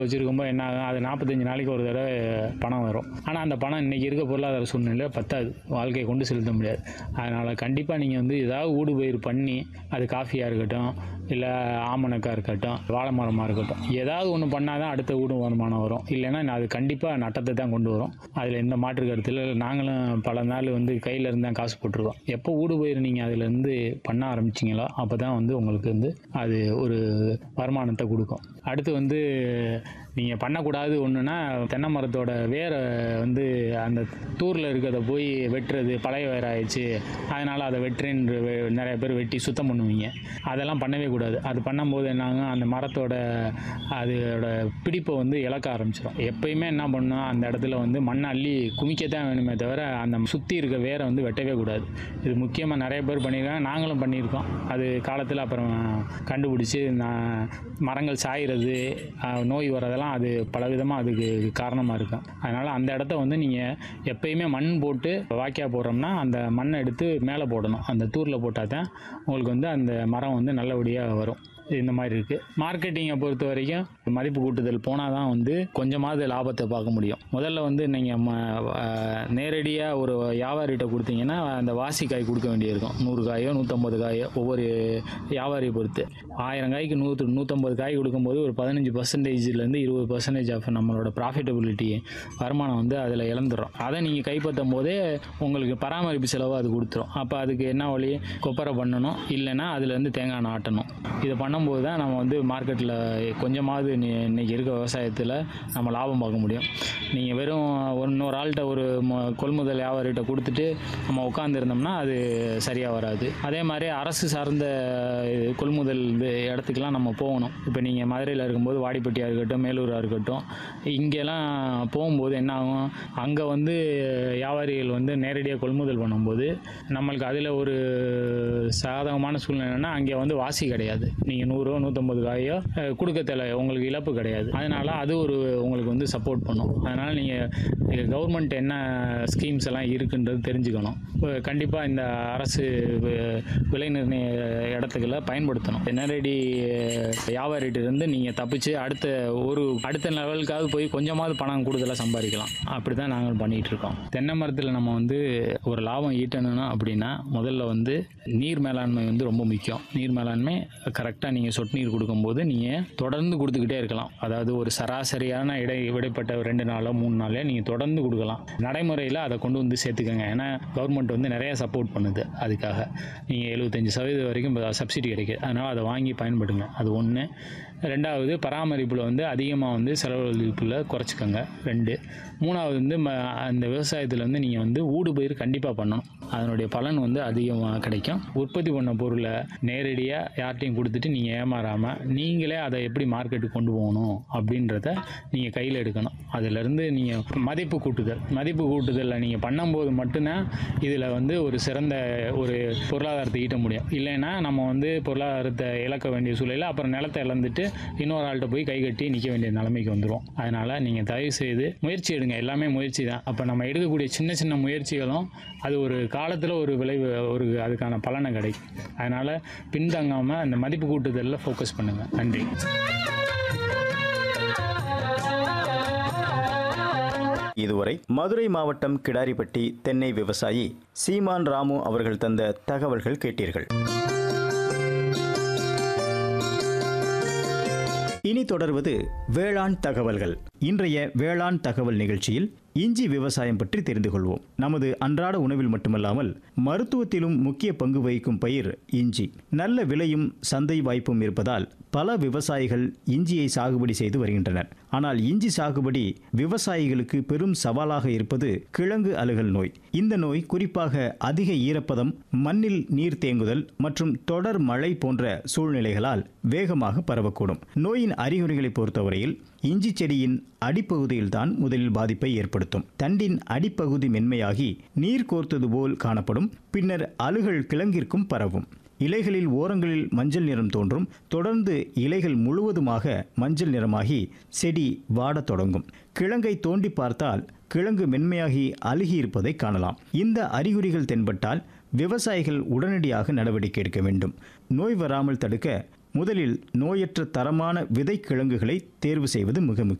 வச்சுருக்கும்போது என்ன ஆகும் அது நாற்பத்தஞ்சு நாளைக்கு ஒரு தடவை பணம் வரும் ஆனால் அந்த பணம் இன்றைக்கி இருக்க பொருளாதார சூழ்நிலையில் பத்தாது வாழ்க்கையை கொண்டு செலுத்த முடியாது அதனால் கண்டிப்பாக நீங்கள் வந்து ஏதாவது ஊடுபயிர் பண்ணி அது காஃபியாக இருக்கட்டும் இல்லை ஆமணக்காக இருக்கட்டும் வாழை மரமாக இருக்கட்டும் ஏதாவது ஒன்று பண்ணால் தான் அடுத்த ஊடு வருமானம் வரும் இல்லைன்னா அது கண்டிப்பாக நட்டத்தை தான் கொண்டு வரும் அதில் எந்த மாற்று கருத்தில் நாங்களும் பல நாள் வந்து கையில் இருந்து தான் காசு போட்டிருக்கோம் எப்போ ஊடுபயிர் நீங்கள் அதிலேருந்து பண்ண ஆரம்பிச்சிங்களோ அப்போ தான் வந்து உங்களுக்கு வந்து அது ஒரு வருமானத்தை கொடுக்கும் அடுத்து வந்து நீங்கள் பண்ணக்கூடாது ஒன்றுனா தென்னை மரத்தோட வேரை வந்து அந்த தூரில் இருக்கிறத போய் வெட்டுறது பழைய வேர் ஆயிடுச்சு அதனால் அதை வெட்டுறேன்னு வெ- நிறைய பேர் வெட்டி சுத்தம் பண்ணுவீங்க அதெல்லாம் பண்ணவே கூடாது அது பண்ணும்போது என்னாகும் அந்த மரத்தோட அதோட பிடிப்பை வந்து இழக்க ஆரம்பிச்சிடும் எப்பயுமே என்ன பண்ணணும் அந்த இடத்துல வந்து மண்ணை அள்ளி குமிக்கத்தான் வேணுமே தவிர அந்த சுற்றி இருக்க வேரை வந்து வெட்டவே கூடாது இது முக்கியமாக நிறைய பேர் பண்ணியிருக்காங்க நாங்களும் பண்ணியிருக்கோம் அது காலத்தில் அப்புறம் கண்டுபிடிச்சி நான் மரங்கள் சாயிறது அஹ், நோய் வரதெல்லாம் அது பலவிதமாக அதுக்கு காரணமாக இருக்கும் அதனால் அந்த இடத்த வந்து நீங்கள் எப்பயுமே மண் போட்டு வாக்கியா போடுறோம்னா அந்த மண்ணை எடுத்து மேலே போடணும் அந்த தூரில் போட்டால் தான் உங்களுக்கு வந்து அந்த மரம் வந்து நல்லபடியாக வரும் இந்த மாதிரி இருக்குது மார்க்கெட்டிங்கை பொறுத்த வரைக்கும் மதிப்பு கூட்டுதல் போனால் தான் வந்து கொஞ்சமாவது லாபத்தை பார்க்க முடியும் முதல்ல வந்து நீங்கள் நேரடியாக ஒரு வியாபாரிகிட்ட கொடுத்தீங்கன்னா அந்த வாசி காய் கொடுக்க வேண்டியிருக்கும் நூறு காயோ நூற்றம்பது காயோ ஒவ்வொரு வியாபாரியை பொறுத்து ஆயிரம் காய்க்கு நூற்று நூற்றம்பது காய் கொடுக்கும்போது ஒரு பதினஞ்சு பர்சன்டேஜ்லேருந்து இருபது பர்சன்டேஜ் ஆஃப் நம்மளோட ப்ராஃபிட்டபிலிட்டி வருமானம் வந்து அதில் இழந்துடும் அதை நீங்கள் கைப்பற்றும் போதே உங்களுக்கு பராமரிப்பு செலவு அது கொடுத்துரும் அப்போ அதுக்கு என்ன வழி கொப்பரை பண்ணணும் இல்லைன்னா அதுலேருந்து தேங்காய் எண்ணெய் ஆட்டணும் இதை பண்ணும்போது தான் நம்ம வந்து மார்க்கெட்டில் கொஞ்சமாவது இன்னி- இன்னைக்கு இருக்க விவசாயத்தில் நம்ம லாபம் பார்க்க முடியும் நீங்கள் வெறும் ஒரு இன்னொரு ஆள்கிட்ட ஒரு ம- கொள்முதல் வியாபாரிகிட்ட கொடுத்துட்டு நம்ம உட்காந்துருந்தோம்னா அது சரியாக வராது அதே மாதிரி அரசு சார்ந்த இது கொள்முதல் இது இடத்துக்குலாம் நம்ம போகணும் இப்போ நீங்கள் மதுரையில் இருக்கும்போது வாடிப்பட்டியாக இருக்கட்டும் மேலூராக இருக்கட்டும் இங்கெல்லாம் போகும்போது என்ன ஆகும் அங்கே வந்து வியாபாரிகள் வந்து நேரடியாக கொள்முதல் பண்ணும்போது நம்மளுக்கு அதில் ஒரு சாதகமான சூழ்நிலைன்னா அங்கே வந்து வாசி கிடையாது நீங்கள் நூறோ நூற்றம்பது காயோ அஹ், கொடுக்க தேவை உங்களுக்கு இழப்பு கிடையாது அதனால் அது ஒரு உங்களுக்கு வந்து சப்போர்ட் பண்ணும் அதனால் நீங்கள் கவர்மெண்ட் என்ன ஸ்கீம்ஸ் எல்லாம் இருக்குன்றது தெரிஞ்சுக்கணும் கண்டிப்பாக இந்த அரசு வி- விலை நிர்ணய இடத்துக்களை பயன்படுத்தணும் நேரடி வியாபாரிகிட்ட நீங்கள் தப்பிச்சு அடுத்த ஒரு அடுத்த லெவலுக்காவது போய் கொஞ்சமாவது பணம் கூடுதலாக சம்பாதிக்கலாம் அப்படி தான் நாங்கள் பண்ணிகிட்டு இருக்கோம் தென்னை மரத்தில் நம்ம வந்து ஒரு லாபம் ஈட்டணும்னா அப்படின்னா முதல்ல வந்து நீர் மேலாண்மை வந்து ரொம்ப முக்கியம் நீர் மேலாண்மை கரெக்டாக நீங்கள் சொட்டு நீர் கொடுக்கும்போது நீங்கள் தொடர்ந்து கொடுத்துக்கிட்டே இருக்கலாம் அதாவது ஒரு சராசரியான இடை இடைப்பட்ட ரெண்டு நாளோ மூணு நாளோ நீங்கள் தொடர்ந்து கொடுக்கலாம் நடைமுறையில் அதை கொண்டு வந்து சேர்த்துக்கோங்க ஏன்னா கவர்மெண்ட் வந்து நிறைய சப்போர்ட் பண்ணுது அதுக்காக நீங்கள் எழுபத்தஞ்சு சதவீதம் வரைக்கும் சப்சிடி கிடைக்குது அதனால் அதை வாங்கி பயன்படுங்க அது ஒன்று ரெண்டாவது பராமரிப்பில் வந்து அதிகமாக வந்து செலவழிப்பில் குறைச்சிக்கோங்க ரெண்டு மூணாவது வந்து ம அந்த விவசாயத்தில் வந்து நீங்கள் வந்து ஊடு பயிர் கண்டிப்பாக பண்ணணும் அதனுடைய பலன் வந்து அதிகமாக கிடைக்கும் உற்பத்தி பண்ண பொருளை நேரடியாக யார்ட்டையும் கொடுத்துட்டு நீங்கள் ஏமாறாமல் நீங்களே அதை எப்படி மார்க்கெட்டுக்கு கொண்டு போகணும் அப்படின்றத நீங்கள் கையில் எடுக்கணும் அதிலிருந்து நீங்கள் மதிப்பு கூட்டுதல் மதிப்பு கூட்டுதலில் நீங்கள் பண்ணும்போது மட்டும்தான் இதில் வந்து ஒரு சிறந்த ஒரு பொருளாதாரத்தை ஈட்ட முடியும் இல்லைன்னா நம்ம வந்து பொருளாதாரத்தை இழக்க வேண்டிய சூழலில் அப்புறம் நிலத்தை இழந்துட்டு இன்னொரு ஆள்கிட்ட போய் கை கட்டி நிற்க வேண்டிய நிலைமைக்கு வந்துடும் அதனால் நீங்கள் தயவு செய்து முயற்சி எடுங்க எல்லாமே முயற்சி தான் அப்போ நம்ம எடுக்கக்கூடிய சின்ன சின்ன முயற்சிகளும் அது ஒரு காலத்தில் ஒரு விளைவு ஒரு அதுக்கான பலனை கிடைக்கும் அதனால் பின்தங்காமல் அந்த மதிப்பு கூட்டுதலில் ஃபோக்கஸ் பண்ணுங்கள் நன்றி இதுவரை மதுரை மாவட்டம் கிடாரிப்பட்டி தென்னை விவசாயி சீமான் ராமு அவர்கள் தந்த தகவல்கள் கேட்டீர்கள் இனி தொடர்வது வேளாண் தகவல்கள் இன்றைய வேளாண் தகவல் நிகழ்ச்சியில் இஞ்சி விவசாயம் பற்றி தெரிந்து கொள்வோம் நமது அன்றாட உணவில் மட்டுமல்லாமல் மருத்துவத்திலும் முக்கிய பங்கு வகிக்கும் பயிர் இஞ்சி நல்ல விலையும் சந்தை வாய்ப்பும் இருப்பதால் பல விவசாயிகள் இஞ்சியை சாகுபடி செய்து வருகின்றனர் ஆனால் இஞ்சி சாகுபடி விவசாயிகளுக்கு பெரும் சவாலாக இருப்பது கிழங்கு அழுகல் நோய் இந்த நோய் குறிப்பாக அதிக ஈரப்பதம் மண்ணில் நீர் தேங்குதல் மற்றும் தொடர் மழை போன்ற சூழ்நிலைகளால் வேகமாக பரவக்கூடும் நோயின் அறிகுறிகளை பொறுத்தவரையில் இஞ்சி செடியின் அடிப்பகுதியில்தான் முதலில் பாதிப்பை ஏற்படுத்தும் தண்டின் அடிப்பகுதி மென்மையாகி நீர் கோர்த்தது போல் காணப்படும் பின்னர் அழுகல் கிழங்கிற்கும் பரவும் இலைகளில் ஓரங்களில் மஞ்சள் நிறம் தோன்றும் தொடர்ந்து இலைகள் முழுவதுமாக மஞ்சள் நிறமாகி செடி வாடத் தொடங்கும் கிழங்கை தோண்டி பார்த்தால் கிழங்கு மென்மையாகி அழுகி இருப்பதை காணலாம் இந்த அறிகுறிகள் தென்பட்டால் விவசாயிகள் உடனடியாக நடவடிக்கை எடுக்க வேண்டும் நோய் வராமல் தடுக்க முதலில் நோயற்ற தரமான விதை கிழங்குகளை தேர்வு செய்வது மிக முக்கியம்